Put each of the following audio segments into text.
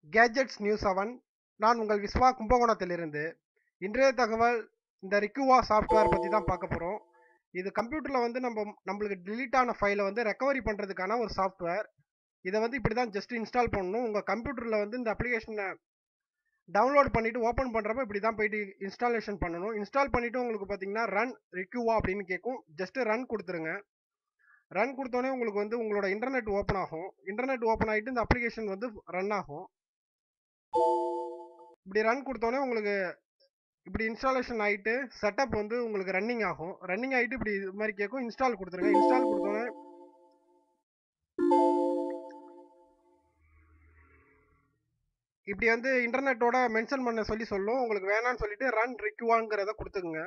gadgets news seven நான் உங்கள் விஸ்வா கும்பகோணத்திலிருந்து இன்றைய தகவல் இந்த ரிக்குவா சாஃப்ட்வேர் பற்றி தான் பார்க்க போகிறோம் இது கம்ப்யூட்டரில் வந்து நம்ம நம்மளுக்கு delete ஆன ஃபைலை வந்து ரெக்கவரி பண்ணுறதுக்கான ஒரு சாஃப்ட்வேர் இதை வந்து இப்படி தான் ஜஸ்ட் இன்ஸ்டால் பண்ணணும் உங்கள் கம்ப்யூட்டரில் வந்து இந்த அப்ளிகேஷனை டவுன்லோட் பண்ணிவிட்டு ஓப்பன் பண்ணுறப்ப இப்படி தான் போயிட்டு இன்ஸ்டாலேஷன் பண்ணணும் இன்ஸ்டால் பண்ணிவிட்டு உங்களுக்கு பார்த்தீங்கன்னா ரன் ரிக்குவா அப்படின்னு கேட்கும் ஜஸ்ட் ரன் கொடுத்துருங்க ரன் கொடுத்தோன்னே உங்களுக்கு வந்து உங்களோட இன்டர்நெட் ஓப்பன் ஆகும் இன்டர்நெட் ஓப்பன் ஆகிட்டு இந்த அப்ளிகேஷன் வந்து ரன் ஆகும் இப்படி ரன் கொடுத்தோன்னே உங்களுக்கு இப்படி இன்ஸ்டாலேஷன் ஆகிட்டு செட்டப் வந்து உங்களுக்கு ரன்னிங் ஆகும் ரன்னிங் ஆகிட்டு இப்படி இது மாதிரி கேட்கும் இன்ஸ்டால் கொடுத்துருங்க இன்ஸ்டால் கொடுத்தோன்னே இப்படி வந்து இன்டர்நெட்டோட மென்ஷன் பண்ண சொல்லி சொல்லும் உங்களுக்கு வேணாம்னு சொல்லிட்டு ரன் ரிக்வாங்கிறத கொடுத்துக்குங்க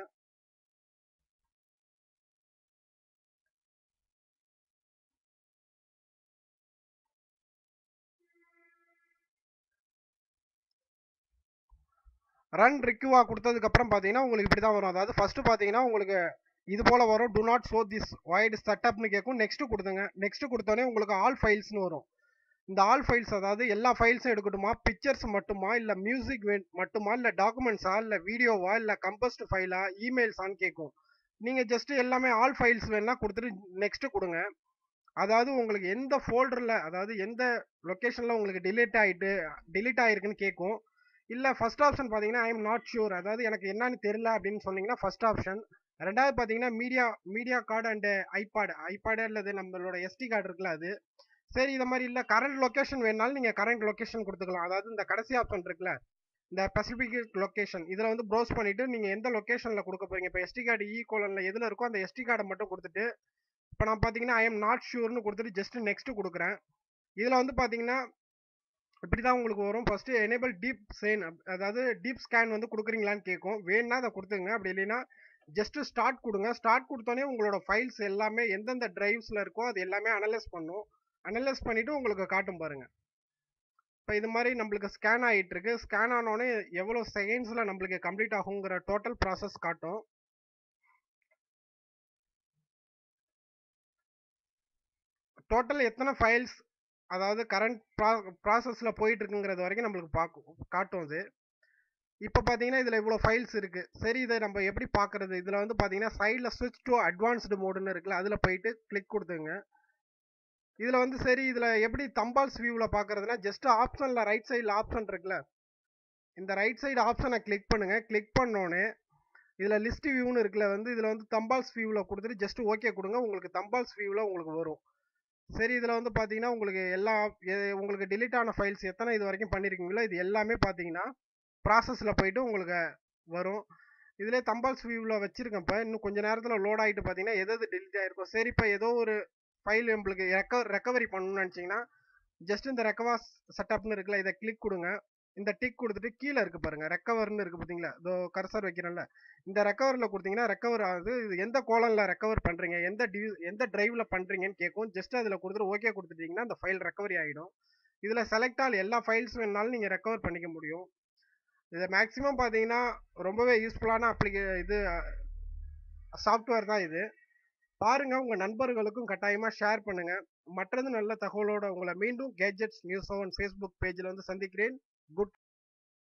ரன் ரிக்யூவா கொடுத்ததுக்கு அப்புறம் பார்த்தீங்கன்னா உங்களுக்கு இப்படி தான் வரும் அதாவது ஃபர்ஸ்ட் பார்த்தீங்கன்னா உங்களுக்கு இது போல வரும் do not show this wide செட்டப்னு கேட்கும் நெக்ஸ்ட் கொடுத்துங்க நெக்ஸ்ட் கொடுத்தோன்னே உங்களுக்கு ஆல் ஃபைல்ஸ்னு வரும் இந்த ஆல் ஃபைல்ஸ் அதாவது எல்லா ஃபைல்ஸும் எடுக்கட்டுமா பிக்சர்ஸ் மட்டுமா இல்லை மியூசிக் மட்டுமா இல்லை டாக்குமெண்ட்ஸா இல்லை வீடியோவா இல்லை கம்பஸ்ட் ஃபைலா இமெயில்ஸான்னு கேட்கும் நீங்கள் ஜஸ்ட் எல்லாமே ஆல் ஃபைல்ஸ் வேணா கொடுத்துட்டு நெக்ஸ்ட் கொடுங்க அதாவது உங்களுக்கு எந்த ஃபோல்டரில் அதாவது எந்த லொக்கேஷனில் உங்களுக்கு டிலீட் ஆகிட்டு டிலீட் ஆகிருக்குன்னு கேட்கும் இல்லை ஃபர்ஸ்ட் ஆப்ஷன் பார்த்தீங்கன்னா ஐ எம் நாட் ஷூர் அதாவது எனக்கு என்னன்னு தெரியல அப்படின்னு சொன்னீங்கன்னா ஃபர்ஸ்ட் ஆப்ஷன் ரெண்டாவது பார்த்தீங்கன்னா media media card and iPod iPod அல்லது நம்மளோட எஸ்டி கார்டு இருக்குல்ல அது சரி இது மாதிரி இல்லை கரண்ட் லொக்கேஷன் வேணாலும் நீங்கள் கரண்ட் லொக்கேஷன் கொடுத்துக்கலாம் அதாவது இந்த கடைசி ஆப்ஷன் இருக்குல்ல இந்த ஸ்பெசிஃபிக் லொக்கேஷன் இதில் வந்து ப்ரௌஸ் பண்ணிவிட்டு நீங்கள் எந்த லொக்கேஷனில் கொடுக்க போறீங்க இப்போ எஸ்டி கார்டு இ கோலனில் எதில் இருக்கோ அந்த எஸ்டி கார்டை மட்டும் கொடுத்துட்டு இப்போ நான் பார்த்தீங்கன்னா ஐ எம் நாட் ஷூர்னு கொடுத்துட்டு ஜஸ்ட் நெக்ஸ்ட் கொடுக்குறேன் இதில் வந்து பார்த்தீங்கன்னா இப்படி தான் உங்களுக்கு வரும் ஃபஸ்ட்டு எனேபிள் டீப் சேன் அதாவது டீப் ஸ்கேன் வந்து கொடுக்குறீங்களான்னு கேட்கும் வேணும்னா அதை கொடுத்துங்க அப்படி இல்லைன்னா ஜஸ்ட் ஸ்டார்ட் கொடுங்க ஸ்டார்ட் கொடுத்தோன்னே உங்களோட ஃபைல்ஸ் எல்லாமே எந்தெந்த டிரைவ்ஸில் இருக்கோ அது எல்லாமே அனலைஸ் பண்ணும் அனலைஸ் பண்ணிவிட்டு உங்களுக்கு காட்டும் பாருங்க இப்போ இது மாதிரி நம்மளுக்கு ஸ்கேன் ஆகிட்டு இருக்கு ஸ்கேன் ஆனோடனே எவ்வளோ செகண்ட்ஸில் நம்மளுக்கு கம்ப்ளீட் ஆகுங்கிற டோட்டல் ப்ராசஸ் காட்டும் டோட்டல் எத்தனை ஃபைல்ஸ் அதாவது கரண்ட் ப்ரா ப்ராசஸில் போயிட்டு இருக்குங்கிறது வரைக்கும் நம்மளுக்கு பார்க்கும் காட்டும் அது இப்போ பார்த்தீங்கன்னா இதில் இவ்வளோ ஃபைல்ஸ் இருக்குது சரி இதை நம்ம எப்படி பார்க்குறது இதில் வந்து பார்த்தீங்கன்னா சைடில் ஸ்விட்ச் டு அட்வான்ஸ்டு மோடுன்னு இருக்குல்ல அதில் போயிட்டு கிளிக் கொடுத்துங்க இதில் வந்து சரி இதில் எப்படி தம்பால்ஸ் வியூவில் பார்க்குறதுனா ஜஸ்ட் ஆப்ஷனில் ரைட் சைடில் ஆப்ஷன் இருக்குல்ல இந்த ரைட் சைடு ஆப்ஷனை கிளிக் பண்ணுங்கள் கிளிக் பண்ணோன்னே இதில் லிஸ்ட் வியூன்னு இருக்குல்ல வந்து இதில் வந்து தம்பால்ஸ் வியூவில் கொடுத்துட்டு ஜஸ்ட் ஓகே கொடுங்க உங்களுக்கு தம்பால்ஸ் வியூவில் உங்களுக்கு வரும் சரி இதில் வந்து பார்த்தீங்கன்னா உங்களுக்கு எல்லா உங்களுக்கு டிலீட் ஆன ஃபைல்ஸ் எத்தனை இது வரைக்கும் பண்ணியிருக்கீங்களோ இது எல்லாமே பார்த்தீங்கன்னா ப்ராசஸில் போயிட்டு உங்களுக்கு வரும் இதிலே தம்பால்ஸ் வியூவில் வச்சுருக்கேன் இப்போ இன்னும் கொஞ்சம் நேரத்தில் லோட் ஆகிட்டு பார்த்தீங்கன்னா எது எது டிலீட் ஆகிருக்கும் சரி இப்போ ஏதோ ஒரு ஃபைல் உங்களுக்கு ரெக்க ரெக்கவரி பண்ணணும்னு நினச்சிங்கன்னா ஜஸ்ட் இந்த ரெக்கவா செட்டப்னு இருக்குல்ல இதை கிளிக் கொடுங்க இந்த டிக் கொடுத்துட்டு கீழே இருக்குது பாருங்கள் ரெக்கவர்னு இருக்குது பார்த்தீங்களா இதோ கர்சர் வைக்கிறேன்ல இந்த ரெக்கவரில் கொடுத்தீங்கன்னா ரெக்கவர் ஆகுது இது எந்த கோலனில் ரெக்கவர் பண்ணுறீங்க எந்த டிவி எந்த டிரைவில் பண்ணுறீங்கன்னு கேட்கும் ஜஸ்ட் அதில் கொடுத்துட்டு ஓகே கொடுத்துட்டீங்கன்னா அந்த ஃபைல் ரெக்கவரி ஆகிடும் இதில் செலக்ட் ஆல் எல்லா ஃபைல்ஸ் வேணாலும் நீங்கள் ரெக்கவர் பண்ணிக்க முடியும் இதை மேக்ஸிமம் பார்த்தீங்கன்னா ரொம்பவே யூஸ்ஃபுல்லான அப்ளிகே இது சாஃப்ட்வேர் தான் இது பாருங்க உங்க நண்பர்களுக்கும் கட்டாயமா ஷேர் பண்ணுங்க மற்றது நல்ல தகவலோட உங்களை மீண்டும் கேஜெட்ஸ் நியூஸ் செவன் ஃபேஸ்புக் பேஜில் வந்து சந்திக்கிறேன் குட்